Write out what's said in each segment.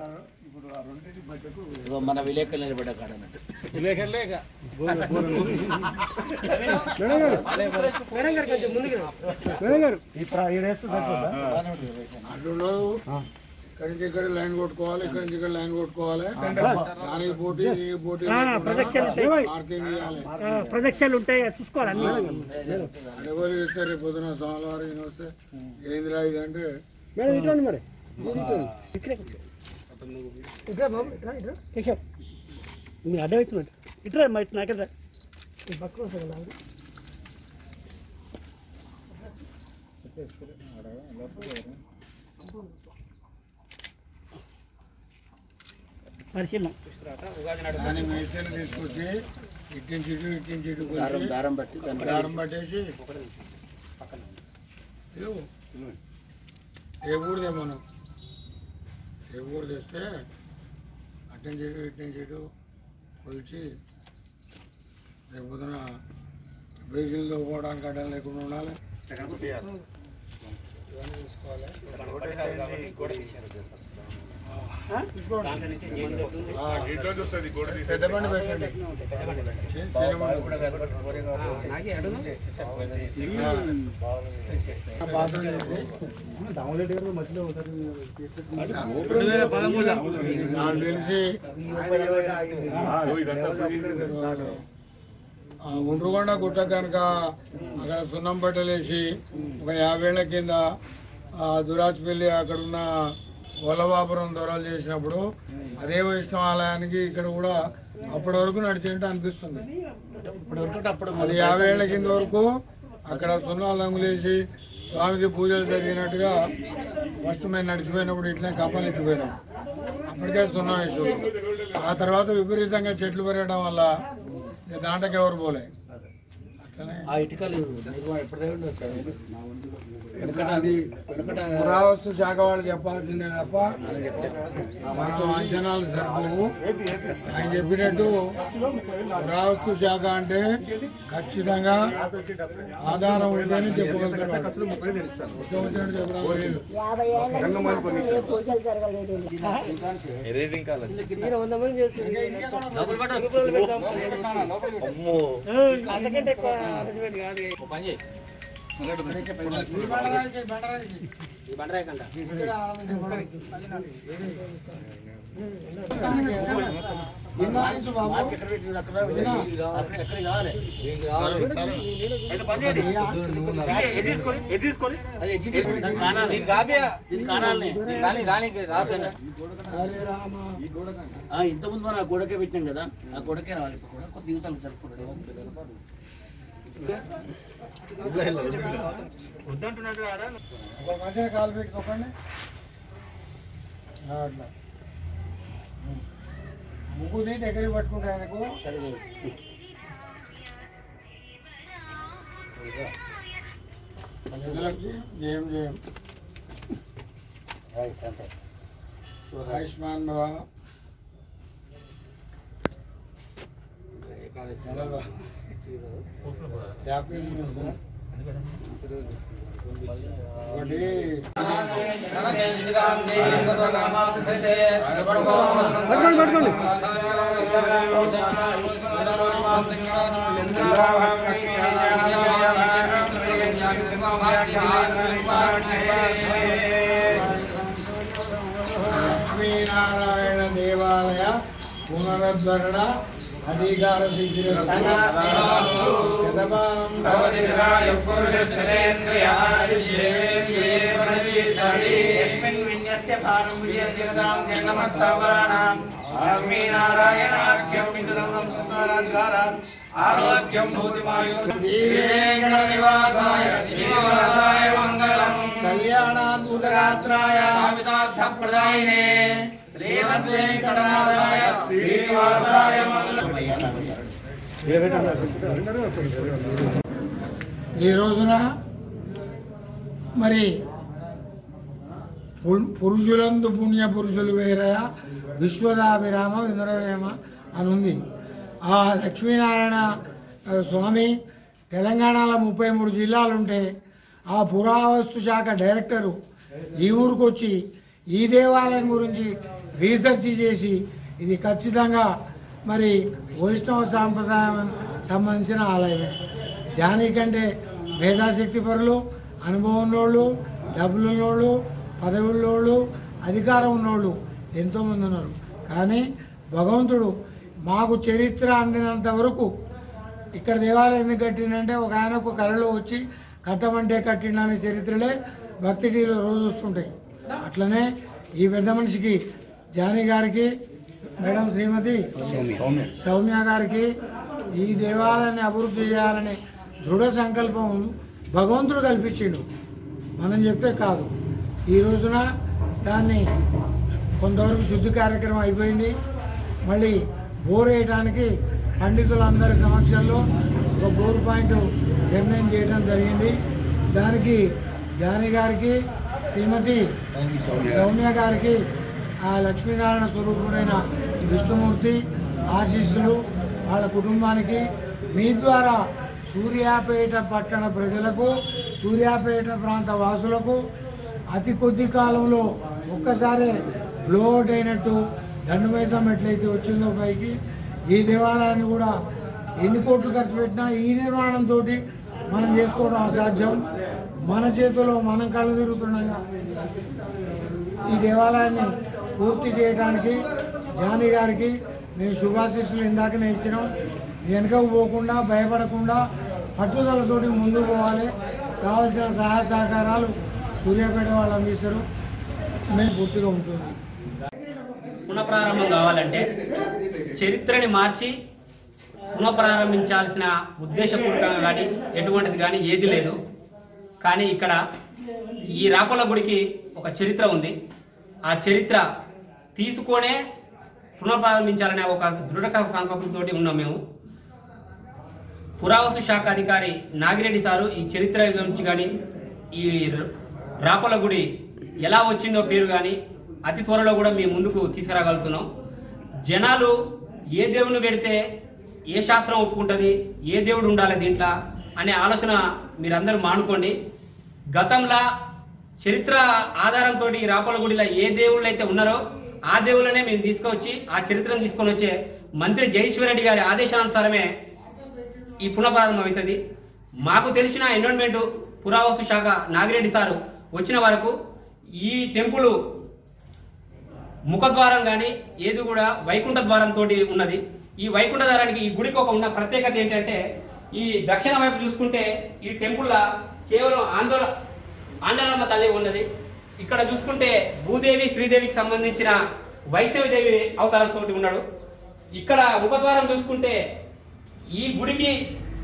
ఇప్పుడు ఆ రెండింటి మధ్యకు ఇదిగో మన విలేకరులు నిలబడ్డ కాడ అన్నట్టు ఈ ప్రా- ఈడేస్తే సరిపోద్దా? అట్లుండదు ఇక్కడి నుంచి ఇక్కడ లైన్ కొట్టుకోవాలి ఇక్కడి నుంచి ఇక్కడ లైన్ కొట్టుకోవాలి దానికి పోటీ దీనికి పోటీ మార్కింగ్ చేయాలి ప్రదక్షిణలు ఉంటాయి చూసుకోవాలి అన్ని ఎవరు చేస్తే రేపు పొద్దున సోమవారం ఈయన వస్తే ఏందిరా ఇది అంటే మేడం ఇట్లా ఉంది మరి ఇట్లా ఇట్లా బాబు ఇట్లా ఇట్లా కేశవ్ మీరు అడ్డం అవుతున్నట్టు ఇట్లా మరి ఇట్లా నాకెళ్ళరా బక్కువ వస్తుంది కదా అది. పరిశీలన దాని మేసీని తీసుకొచ్చి ఇట్టించి ఇటు ఇట్టించి ఇటు దారం కొంచెం దారం బట్టి దాన్ని దారం పట్టేసి ఇదిగో. ఏ ఊరిదే మనం ఏ ఊరు తెస్తే అటెండ్ చేయడం ఇటెండ్ చేయడం కొలిచి రేపు పొద్దున బేసిన్లో పోవడానికి అడ్డం లేకుండా ఉండాలి ఇవన్నీ తీసుకోవాలి ఆ, తీసుకోండి ఆ, పెద్ద బండి పెట్టండి చి- చిన్న బండి. ఆ పాత్రలు ఏంటి? నాకు తెలిసి ఆ ఉండ్రుగొండ గుట్ట కనుక అక్కడ సున్నం బట్టలేసి ఒక యాభేళ్ల కింద ఆ దురాజ్పల్లి అక్కడ ఉన్న వల్లభాపురం దొరలు చేసినప్పుడు అదే వైష్ణవ ఆలయానికి ఇక్కడ కూడా అప్పటి వరకు నడిచేట్టు అనిపిస్తుంది ఇప్పుడు వరకు అప్పుడు అది యాభై ఏళ్ల కింద వరకు అక్కడ సున్నాలు రంగులేసి స్వామికి పూజలు జరిగినట్టుగా ఫస్ట్ మేము నడిచిపోయినప్పుడు ఇట్లా కప్పలు ఎత్తిపోయినాం అప్పటికే సున్నా వేసాం ఆ తర్వాత విపరీతంగా చెట్లు పెరగడం వల్ల ఇక దాంట్లోకి ఎవరు పోలే అట్లనే ఆ ఇటుకలు నిర్మాణం ఎప్పటిదే ఉండదు సార్ వెనకట అది పురావస్తు శాఖ వాళ్ళు చెప్పాల్సిందే తప్ప మనం అంచనాలు సరిపోవు ఆయన చెప్పినట్టు పురావస్తు శాఖ అంటే ఖచ్చితంగా ఆధారం ఉంటేనే చెప్పగలుగుతారు ఇష్టం వచ్చినట్టు చెప్పడం లేదు యాభై ఏళ్ళ నుంచి ఏ పూజలు జరగలేదు ఈయన వంద మంది చేస్తుంది అంతకంటే ఎక్కువ అలసిపోయింది కాదు నిన్నాడించు బాబు. నిన్నా. హరే రామ. ఇంత ముందు మనం ఆ గోడకే పెట్టినాం కదా ఆ గోడకే రావాలి ఇప్పుడు కూడా కొద్ది యువతలు జరుపుకుంటారు ఒక మధ్యన కాలు పెట్టుకోకండి ఆ, అట్లా ముగ్గుని దగ్గరికి పట్టుకుంటే ఆయనకు పెద్దలకు జయం జయం ఆయుష్మాన్ బాబా యాభై నిమిషాలు సార్ ఒకటి పట్టుకోండి పట్టుకోండి లక్ష్మీనారాయణ దేవాలయ పునరుద్ధరణ అధికార సిద్ధి శతమానం భవతి శ్రీవేంకట నివాసాయ శ్రీనివాసాయ మంగళం కళ్యాణాద్భుతగాత్రాయ ప్రదాయినే శ్రీమద్వేంకటనాథాయ శ్రీనివాసాయ మంగళం ఈ రోజున మరి పు- పురుషులందు పుణ్య పురుషులు వేరయ విశ్వదాభిరామ వినురవేమ అని ఉంది ఆ లక్ష్మీనారాయణ ఆ, స్వామి తెలంగాణలో ముప్పై మూడు జిల్లాలు ఉంటే ఆ పురావస్తు శాఖ డైరెక్టరు ఈ ఊరికి వచ్చి ఈ దేవాలయం గురించి రీసెర్చ్ చేసి ఇది ఖచ్చితంగా మరి వైష్ణవ సాంప్రదాయం సంబంధించిన ఆలయమే జానీ కంటే మేధాశక్తి పరులు అనుభవం ఉన్నోళ్ళు డబ్బులు ఉన్నోళ్ళు పదవి ఉన్నోళ్ళు అధికారం ఉన్నోళ్ళు ఎంతోమంది ఉన్నారు కానీ భగవంతుడు మాకు చరిత్ర అందినంత వరకు ఇక్కడ దేవాలయం ఎందుకు కట్టిందంటే ఒక ఆయనకు కళలో వచ్చి కట్టమంటే కట్టిండనే చరిత్రలే భక్తి టీవీలో రోజు వస్తుంటాయి అట్లనే ఈ పెద్ద మనిషికి జానీ గారికి మేడం శ్రీమతి సౌమ్య గారికి ఈ దేవాలయాన్ని అభివృద్ధి చేయాలనే దృఢ సంకల్పం భగవంతుడు కల్పించిండు మనం చెప్తే కాదు ఈ రోజున దాన్ని కొంతవరకు శుద్ధి కార్యక్రమం అయిపోయింది మళ్ళీ బోర్ వేయడానికి పండితులందరి సమక్షంలో ఒక బోర్ పాయింట్ నిర్ణయం చేయడం జరిగింది దానికి జాని గారికి శ్రీమతి సౌమ్య గారికి ఆ లక్ష్మీనారాయణ స్వరూపుడైన విష్ణుమూర్తి ఆశీస్సులు వాళ్ళ కుటుంబానికి మీ ద్వారా సూర్యాపేట పట్టణ ప్రజలకు సూర్యాపేట ప్రాంత వాసులకు అతి కొద్ది కాలంలో ఒక్కసారి బ్లోఅవుట్ అయినట్టు దండమేసం ఎట్లయితే వచ్చిందో పైకి ఈ దేవాలయాన్ని కూడా ఎన్ని కోట్లు ఖర్చు పెట్టినా ఈ నిర్మాణంతో మనం చేసుకోవడం అసాధ్యం మన చేతిలో మనం కళ్ళు తిరుగుతుండగా ఈ దేవాలయాన్ని పూర్తి చేయడానికి జానీ గారికి మేము శుభాశీస్సులు ఇందాకనే ఇచ్చినాం వెనుకకు పోకుండా భయపడకుండా పట్టుదలతోటి ముందుకు పోవాలి కావాల్సిన సహాయ సహకారాలు సూర్యాపేట వాళ్ళు అందిస్తారు మేము పూర్తిగా ఉంటుంది పునఃప్రారంభం కావాలంటే చరిత్రని మార్చి పునఃప్రారంభించాల్సిన ఉద్దేశపూర్వకంగా కానీ ఎటువంటిది కానీ ఏది లేదు కానీ ఇక్కడ ఈ రాపల గుడికి ఒక చరిత్ర ఉంది ఆ చరిత్ర తీసుకొనే పునఃప్రారంభించాలనే ఒక దృఢ సంకల్పంతో ఉన్నాం మేము పురావస్తు శాఖ అధికారి నాగిరెడ్డి సారు ఈ చరిత్ర గురించి కానీ ఈ ర- రాపల గుడి ఎలా వచ్చిందో పేరు కానీ అతి త్వరలో కూడా మీ ముందుకు తీసుకురాగలుగుతున్నాం జనాలు ఏ దేవుని పెడితే ఏ శాస్త్రం ఒప్పుకుంటుంది ఏ దేవుడు ఉండాలి దీంట్లో అనే ఆలోచన మీరందరూ మానుకోండి గతంలో చరిత్ర ఆధారంతో ఈ రాపల గుడిలో ఏ దేవుళ్ళు అయితే ఉన్నారో ఆ దేవుళ్ళనే మేము తీసుకొచ్చి ఆ చరిత్రను తీసుకొని వచ్చే మంత్రి జగదీశ్వర్ రెడ్డి గారి ఆదేశానుసారమే ఈ పునఃప్రారంభం అవుతుంది మాకు తెలిసిన ఎన్విరాన్మెంట్ పురావస్తు శాఖ నాగిరెడ్డి సారు వచ్చిన వరకు ఈ టెంపుల్ ముఖద్వారం కానీ ఏది కూడా వైకుంఠ ద్వారం తోటి ఉన్నది ఈ వైకుంఠ ద్వారానికి ఈ గుడికి ఒక ఉన్న ప్రత్యేకత ఏంటంటే ఈ దక్షిణ వైపు చూసుకుంటే ఈ టెంపుల్ కేవలం ఆందోళన ఆండలమ్మ తల్లి ఉన్నది ఇక్కడ చూసుకుంటే భూదేవి శ్రీదేవికి సంబంధించిన వైష్ణవిదేవి అవతారంతో ఉన్నాడు ఇక్కడ ముఖద్వారం చూసుకుంటే ఈ గుడికి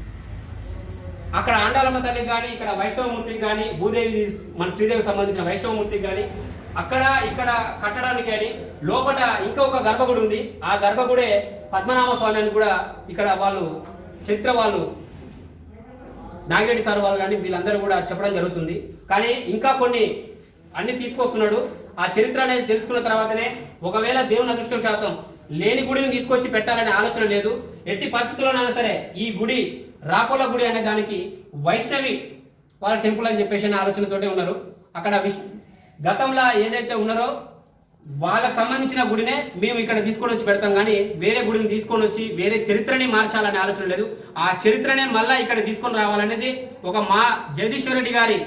అక్కడ ఆండాలమ్మ తల్లికి కానీ ఇక్కడ వైష్ణవమూర్తికి కానీ భూదేవి మన శ్రీదేవికి సంబంధించిన వైష్ణవమూర్తికి కానీ అక్కడ ఇక్కడ కట్టడానికి కానీ లోపల ఇంకొక గర్భగుడి ఉంది ఆ గర్భగుడే పద్మనాభ స్వామి అని కూడా ఇక్కడ వాళ్ళు చరిత్ర వాళ్ళు నాగిరెడ్డి సార్ వాళ్ళు కానీ వీళ్ళందరూ కూడా చెప్పడం జరుగుతుంది కానీ ఇంకా కొన్ని అన్ని తీసుకొస్తున్నాడు ఆ చరిత్ర అనేది తెలుసుకున్న తర్వాతనే ఒకవేళ దేవుని అదృష్టం శాతం లేని గుడిని తీసుకొచ్చి పెట్టాలనే ఆలోచన లేదు ఎట్టి పరిస్థితుల్లోనైనా సరే ఈ గుడి రాకోల గుడి అనే దానికి వైష్ణవి వాళ్ళ టెంపుల్ అని చెప్పేసి అనే ఆలోచనతోటే ఉన్నారు అక్కడ విష్ గతంలో ఏదైతే ఉన్నారో వాళ్ళకి సంబంధించిన గుడినే మేము ఇక్కడ తీసుకొని వచ్చి పెడతాం కానీ వేరే గుడిని తీసుకొని వచ్చి వేరే చరిత్రని మార్చాలనే ఆలోచన లేదు ఆ చరిత్రనే మళ్ళా ఇక్కడ తీసుకొని రావాలనేది ఒక మా జగదీశ్వర్ రెడ్డి గారి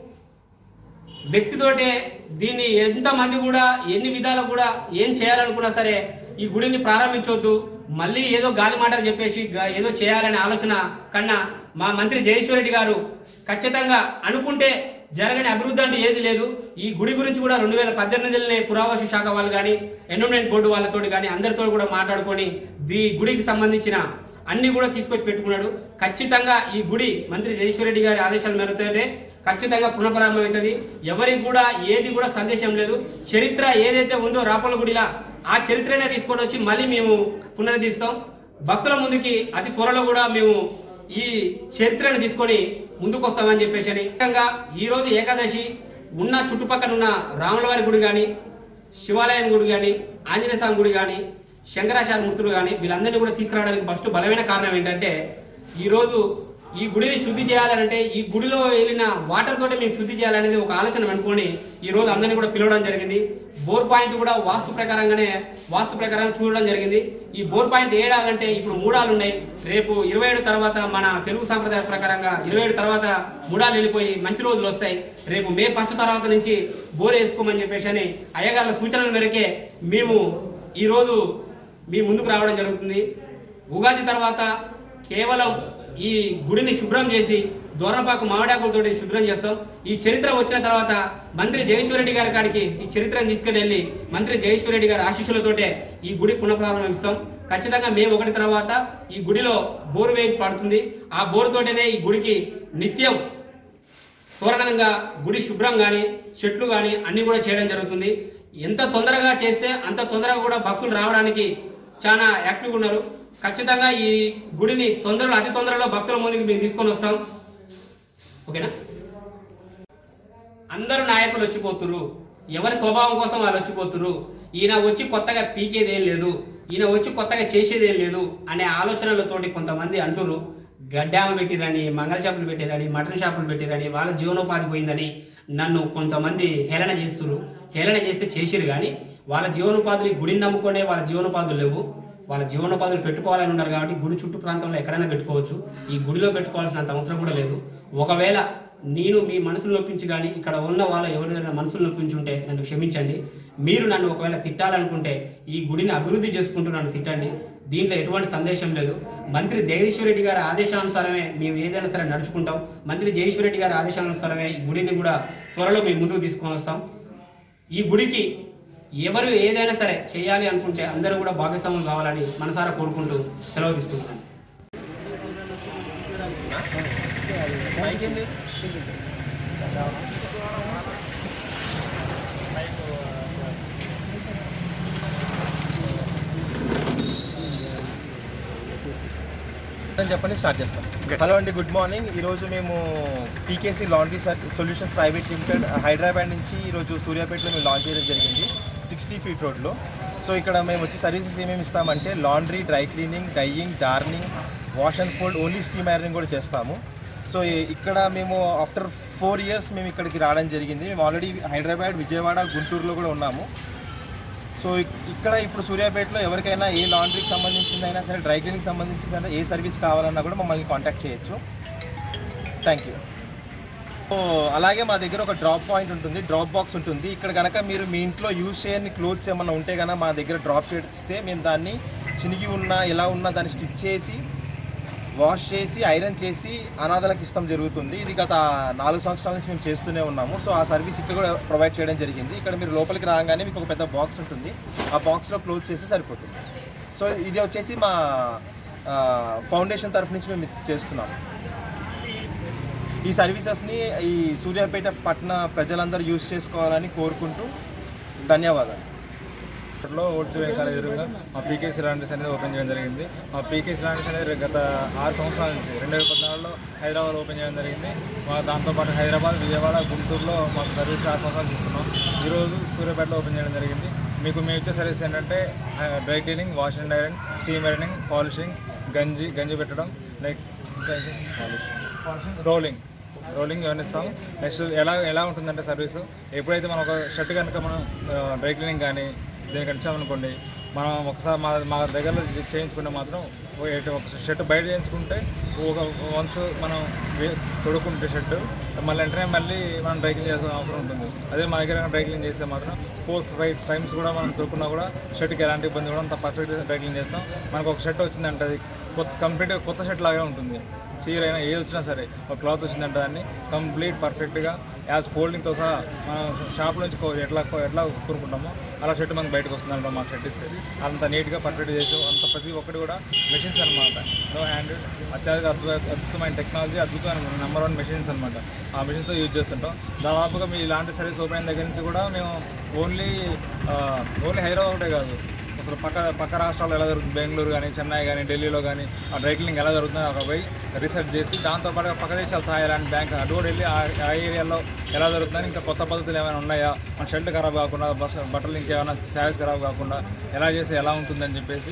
వ్యక్తితోటే దీన్ని ఎంతమంది కూడా ఎన్ని విధాలు కూడా ఏం చేయాలనుకున్నా సరే ఈ గుడిని ప్రారంభించవద్దు మళ్ళీ ఏదో గాలి మాటలు చెప్పేసి గా- ఏదో చేయాలనే ఆలోచన కన్నా మా మంత్రి జగదీశ్వర్ రెడ్డి గారు ఖచ్చితంగా అనుకుంటే జరగని అభివృద్ధి అంటే ఏది లేదు ఈ గుడి గురించి కూడా రెండు వేల పద్దెనిమిదిలోనే పురావస్తు శాఖ వాళ్ళు కానీ ఎన్విరాన్మెంట్ బోర్డు వాళ్ళతో కానీ అందరితో కూడా మాట్లాడుకొని ఈ గుడికి సంబంధించిన అన్ని కూడా తీసుకొచ్చి పెట్టుకున్నాడు ఖచ్చితంగా ఈ గుడి మంత్రి జగదీశ్వర్ రెడ్డి గారి ఆదేశాల మేరతోనే ఖచ్చితంగా పునఃప్రారంభం అవుతుంది ఎవరికి కూడా ఏది కూడా సందేశం లేదు చరిత్ర ఏదైతే ఉందో రాపల గుడిలా ఆ చరిత్రనే తీసుకొని వచ్చి మళ్ళీ మేము పునరుద్ధరిస్తాం భక్తుల ముందుకి అతి త్వరలో కూడా మేము ఈ చరిత్రను తీసుకొని ముందుకు వస్తామని చెప్పేసి అని ముఖ్యంగా ఈ రోజు ఏకాదశి ఉన్న చుట్టుపక్కల ఉన్న రాములవారి గుడి కానీ శివాలయం గుడి కానీ ఆంజనేయ స్వామి గుడి కానీ శంకరాచార్య మూర్తులు కానీ వీళ్ళందరినీ కూడా తీసుకురావడానికి ఫస్ట్ బలమైన కారణం ఏంటంటే ఈరోజు ఈ గుడిని శుద్ధి చేయాలంటే ఈ గుడిలో వెళ్ళిన వాటర్ తోటి మేము శుద్ధి చేయాలనేది ఒక ఆలోచన అనుకొని ఈ రోజు అందరినీ కూడా పిలవడం జరిగింది బోర్ పాయింట్ కూడా వాస్తు ప్రకారంగానే వాస్తు ప్రకారం చూడడం జరిగింది ఈ బోర్ పాయింట్ ఏడాలంటే ఇప్పుడు మూడాలు ఉన్నాయి రేపు ఇరవై ఏడు తర్వాత మన తెలుగు సాంప్రదాయ ప్రకారంగా ఇరవై ఏడు తర్వాత మూడాలు వెళ్ళిపోయి మంచి రోజులు వస్తాయి రేపు మే ఫస్ట్ తర్వాత నుంచి బోర్ వేసుకోమని చెప్పేసి అని అయ్యగారుల సూచనల మేరకే మేము ఈ రోజు మీ ముందుకు రావడం జరుగుతుంది ఉగాది తర్వాత కేవలం ఈ గుడిని శుభ్రం చేసి దూరపాకు మామిడాకులతో శుభ్రం చేస్తాం ఈ చరిత్ర వచ్చిన తర్వాత మంత్రి జయేశ్వరరెడ్డి గారి కాడికి ఈ చరిత్రను తీసుకుని వెళ్ళి మంత్రి జయేశ్వరరెడ్డి గారి ఆశీస్సులతోటే ఈ గుడి పునఃప్రారంభిస్తాం ఖచ్చితంగా మేము ఒకటి తర్వాత ఈ గుడిలో బోరు వేయి పడుతుంది ఆ బోరుతోటనే ఈ గుడికి నిత్యం తోరణంగా గుడి శుభ్రం కానీ చెట్లు కానీ అన్ని కూడా చేయడం జరుగుతుంది ఎంత తొందరగా చేస్తే అంత తొందరగా కూడా భక్తులు రావడానికి చాలా యాక్టివ్గా ఉన్నారు ఖచ్చితంగా ఈ గుడిని తొందరలో అతి తొందరలో భక్తుల ముందుకు మేము తీసుకొని వస్తాం ఓకేనా అందరూ నాయకులు వచ్చిపోతురు ఎవరి స్వభావం కోసం వాళ్ళు వచ్చిపోతురు ఈయన వచ్చి కొత్తగా పీకేది ఏం లేదు ఈయన వచ్చి కొత్తగా చేసేది ఏం లేదు అనే ఆలోచనలతోటి కొంతమంది అంటురు గడ్డాములు పెట్టిరని మంగళ షాపులు పెట్టిరని మటన్ షాపులు పెట్టిరని వాళ్ళ జీవనోపాధి పోయిందని నన్ను కొంతమంది హేళన చేస్తున్నారు హేళన చేస్తే చేసిరు కానీ వాళ్ళ జీవనోపాధులు ఈ గుడిని నమ్ముకునే వాళ్ళ జీవనోపాధులు లేవు వాళ్ళ జీవనోపాధులు పెట్టుకోవాలని ఉన్నారు కాబట్టి గుడి చుట్టూ ప్రాంతంలో ఎక్కడైనా పెట్టుకోవచ్చు ఈ గుడిలో పెట్టుకోవాల్సినంత అవసరం కూడా లేదు ఒకవేళ నేను మీ మనసును నొప్పించి కానీ ఇక్కడ ఉన్న వాళ్ళ ఎవరైనా మనసును నొప్పించి ఉంటే నన్ను క్షమించండి మీరు నన్ను ఒకవేళ తిట్టాలనుకుంటే ఈ గుడిని అభివృద్ధి చేసుకుంటూ నన్ను తిట్టండి దీంట్లో ఎటువంటి సందేశం లేదు మంత్రి జగదీశ్వర రెడ్డి గారి ఆదేశానుసారమే మేము ఏదైనా సరే నడుచుకుంటాం మంత్రి జగదీశ్వర రెడ్డి గారి ఆదేశానుసారమే ఈ గుడిని కూడా త్వరలో మేము ముందుకు తీసుకొని వస్తాం ఈ గుడికి ఎవరు ఏదైనా సరే చేయాలి అనుకుంటే అందరూ కూడా భాగస్వామ్యం కావాలని మనసారా కోరుకుంటూ సెలవు తీసుకుంటున్నాను అని చెప్పని స్టార్ట్ చేస్తాం హలో అండి గుడ్ మార్నింగ్ ఈరోజు మేము PKC laundry solutions private limited Hyderabad నుంచి ఈరోజు సూర్యాపేటలో మేము లాంచ్ చేయడం జరిగింది సిక్స్టీ ఫీట్ రోడ్లో సో ఇక్కడ మేము వచ్చి సర్వీసెస్ ఏమేమి ఇస్తామంటే laundry dry cleaning dyeing darning wash and fold only steam ironing కూడా చేస్తాము సో ఈ- ఇక్కడ మేము ఆఫ్టర్ ఫోర్ ఇయర్స్ మేము ఇక్కడికి రావడం జరిగింది మేము ఆల్రెడీ హైదరాబాద్ విజయవాడ గుంటూరులో కూడా ఉన్నాము సో ఇక్- ఇక్కడ ఇప్పుడు సూర్యాపేటలో ఎవరికైనా ఏ లాండ్రీకి సంబంధించిందైనా సరే డ్రై క్లీనింగ్ సంబంధించిందైనా ఏ సర్వీస్ కావాలన్నా కూడా మమ్మల్ని కాంటాక్ట్ చేయొచ్చు థ్యాంక్ యూ సో అలాగే మా దగ్గర ఒక డ్రాప్ పాయింట్ ఉంటుంది డ్రాప్ బాక్స్ ఉంటుంది ఇక్కడ కనుక మీరు మీ ఇంట్లో యూజ్ చేయని క్లోత్స్ ఏమన్నా ఉంటే కనుక మా దగ్గర డ్రాప్ చేస్తే మేము దాన్ని చినిగి ఉన్నా ఎలా ఉన్నా దాన్ని స్టిచ్ చేసి వాష్ చేసి ఐరన్ చేసి అనాథలకు ఇస్తాం జరుగుతుంది ఇది గత నాలుగు సంవత్సరాల నుంచి మేము చేస్తూనే ఉన్నాము సో ఆ సర్వీస్ ఇక్కడ కూడా ప్రొవైడ్ చేయడం జరిగింది ఇక్కడ మీరు లోపలికి రాగానే మీకు ఒక పెద్ద బాక్స్ ఉంటుంది ఆ బాక్స్లో క్లోజ్ చేస్తే సరిపోతుంది సో ఇది వచ్చేసి మా ఫౌండేషన్ తరఫు నుంచి మేము ఇది చేస్తున్నాము ఈ సర్వీసెస్ని ఈ సూర్యాపేట పట్టణ ప్రజలందరూ యూజ్ చేసుకోవాలని కోరుకుంటూ ధన్యవాదాలు లో ఓల్డ్ కాలేజ్ ఎదురుగా మా పీకేసీ లాండ్రీస్ అనేది ఓపెన్ చేయడం జరిగింది మా పీకేసీ లాండ్రీస్ అనేది గత ఆరు సంవత్సరాల నుంచి రెండు వేల పద్నాలుగులో హైదరాబాద్ ఓపెన్ చేయడం జరిగింది మా దాంతోపాటు హైదరాబాద్ విజయవాడ గుంటూరులో మాకు సర్వీస్ ఆరు సంవత్సరాలు ఇస్తున్నాం ఈరోజు సూర్యాపేటలో ఓపెన్ చేయడం జరిగింది మీకు మేము ఇచ్చే సర్వీస్ ఏంటంటే dry cleaning wash and iron steam ironing polishing గంజి గంజి పెట్టడం నెక్స్ట్ రోలింగ్ రోలింగ్ ఇవన్నీ ఇస్తాము నెక్స్ట్ ఎలా ఎలా ఉంటుందంటే సర్వీస్ ఎప్పుడైతే మనం ఒక షర్ట్ కనుక మనం డ్రై క్లీనింగ్ కానీ దీనికి ఇచ్చామనుకోండి మనం ఒకసారి మా మా దగ్గర చేయించుకుంటే మాత్రం ఒక ఎటు- ఒక షర్ట్ బయట చేయించుకుంటే ఒక వన్స్ మనం వే- తొడుక్కుంటే షర్ట్ మళ్ళీ వెంటనే మళ్ళీ మనం డ్రై క్లీన్ చేయాల్సిన అవసరం ఉంటుంది అదే మా దగ్గర డ్రై క్లీన్ చేస్తే మాత్రం ఫోర్ ఫైవ్ టైమ్స్ కూడా మనం తొడుక్కున్నా కూడా షర్ట్కి ఎలాంటి ఇబ్బంది కూడా అంత పర్ఫెక్ట్ డ్రై క్లీన్ చేస్తాం మనకు ఒక షర్ట్ వచ్చిందంటే అది కొత్త కంప్లీట్గా కొత్త షర్ట్ లాగే ఉంటుంది చీర అయినా ఏది వచ్చినా సరే ఒక క్లాత్ వచ్చిందంటే దాన్ని కంప్లీట్ పర్ఫెక్ట్గా యాజ్ ఫోల్డింగ్తో సహా మనం షాప్ నుంచి కో- ఎట్లా కో- ఎట్లా కొనుక్కుంటామో అలా షర్ట్ మనకు బయటకు వస్తుందంట మాకు షర్ట్ ఇస్తే అంత నీట్గా పర్ఫెక్ట్ చేసి అంత ప్రతి ఒక్కటి కూడా మెషిన్స్ అనమాట నో హ్యాండ్ అత్యాధిక అద్భుత అద్భుతమైన టెక్నాలజీ అద్భుతమైన నెంబర్ వన్ మెషిన్స్ అనమాట ఆ మెషిన్స్తో యూజ్ చేస్తుంటాం దాదాపుగా మీ ఇలాంటి సర్వీస్ ఓపెన్ అయిన దగ్గర నుంచి కూడా మేము ఓన్లీ ఓన్లీ హైదరాబాద్ ఒకటే కాదు అసలు పక్క పక్క రాష్ట్రాల్లో ఎలా జరుగుతుంది బెంగళూరు కానీ చెన్నై కానీ ఢిల్లీలో కానీ ఆ డ్రై క్లీనింగ్ ఎలా జరుగుతుందో అక్కడ పోయి రీసెర్చ్ చేసి దాంతోపాటు పక్క దేశాలు థాయిలాండ్ బ్యాంక్ అటు కూడా వెళ్ళి ఆ ఆ ఏరియాలో ఎలా జరుగుతుందని ఇంకా కొత్త పద్ధతులు ఏమైనా ఉన్నాయా మన షర్ట్ ఖరాబ్ కాకుండా బస్ బట్టలు ఇంకేమైనా శారీస్ ఖరాబ్ కాకుండా ఎలా చేస్తే ఎలా ఉంటుందని చెప్పేసి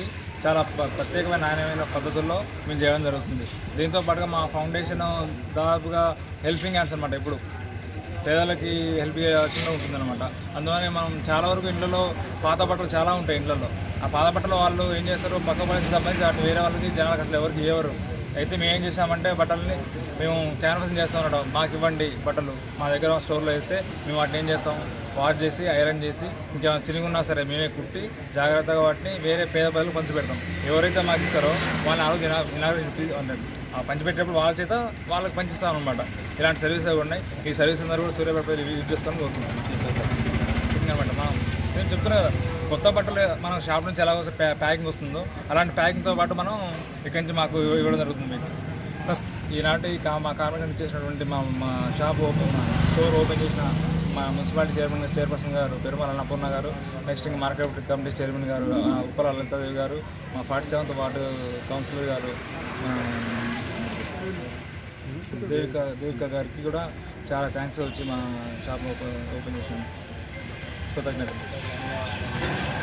చాలా ప్ర- ప్రత్యేకమైన నాణ్యమైన పద్ధతుల్లో మేము చేయడం జరుగుతుంది దీంతో పాటుగా మా ఫౌండేషన్ దాదాపుగా హెల్పింగ్ హ్యాండ్స్ అనమాట ఇప్పుడు పేదలకి హెల్ప్ చేయాల్సిన ఉంటుందన్నమాట అందువల్ల మనం చాలా వరకు ఇళ్ళలో పాత బట్టలు చాలా ఉంటాయి ఇళ్ళల్లో ఆ పాత బట్టలు వాళ్ళు ఏం చేస్తారు పక్క పనికి సంబంధించి అటు వేరే వాళ్ళకి జనాలకు అసలు ఎవరికి ఇవ్వరు అయితే మేము ఏం చేసామంటే బట్టలని మేము క్యాన్వసింగ్ చేస్తాం అన్నమాట మాకు ఇవ్వండి బట్టలు మా దగ్గర స్టోర్లో వేస్తే మేము వాటిని ఏం చేస్తాం వాష్ చేసి ఐరన్ చేసి ఇంకేమైనా చినిగి ఉన్నా సరే మేమే కుట్టి జాగ్రత్తగా వాటిని వేరే పేద ప్రజలకు పంచిపెడతాం ఎవరైతే మాకు ఇస్తారో వాళ్ళని ఆరోగ్య అంటే ఆ పంచిపెట్టేటప్పుడు వాళ్ళ చేత వాళ్ళకి పంచిస్తాం అనమాట ఇలాంటి సర్వీసెస్ అవి ఉన్నాయి ఈ సర్వీస్ అందరూ కూడా సూర్యాపేట ప్రజలు యూజ్ చేసుకొని కోరుకుంటున్నాం అనమాట మనం నేను చెప్తున్నా కదా కొత్త బట్టలు మనం షాప్ నుంచి ఎలా వస్తే ప్యా- ప్యాకింగ్ వస్తుందో అలాంటి ప్యాకింగ్తో పాటు మనం ఇక్కడి నుంచి మాకు ఇవ్వ- ఇవ్వడం జరుగుతుంది మీకు ప్లస్ ఈనాటి కా మా కార్మికులు చేసినటువంటి మా మా షాప్ ఓపెన్ మా స్టోర్ ఓపెన్ చేసిన మా మున్సిపాలిటీ చైర్మన్ చైర్పర్సన్ గారు పెరుమల అన్నపూర్ణ గారు నెక్స్ట్ ఇంకా మార్కెట్ కమిటీ చైర్మన్ గారు ఆ, ఉప్పల లలితాదేవి గారు మా ఫార్టీ సెవెంత్ వార్డు కౌన్సిలర్ గారు ఆ, దేవిక దేవిక గారికి కూడా చాలా థ్యాంక్స్ వచ్చి మా షాప్ ఓపెన్ ఓపెన్ చేసిన కృతజ్ఞతలు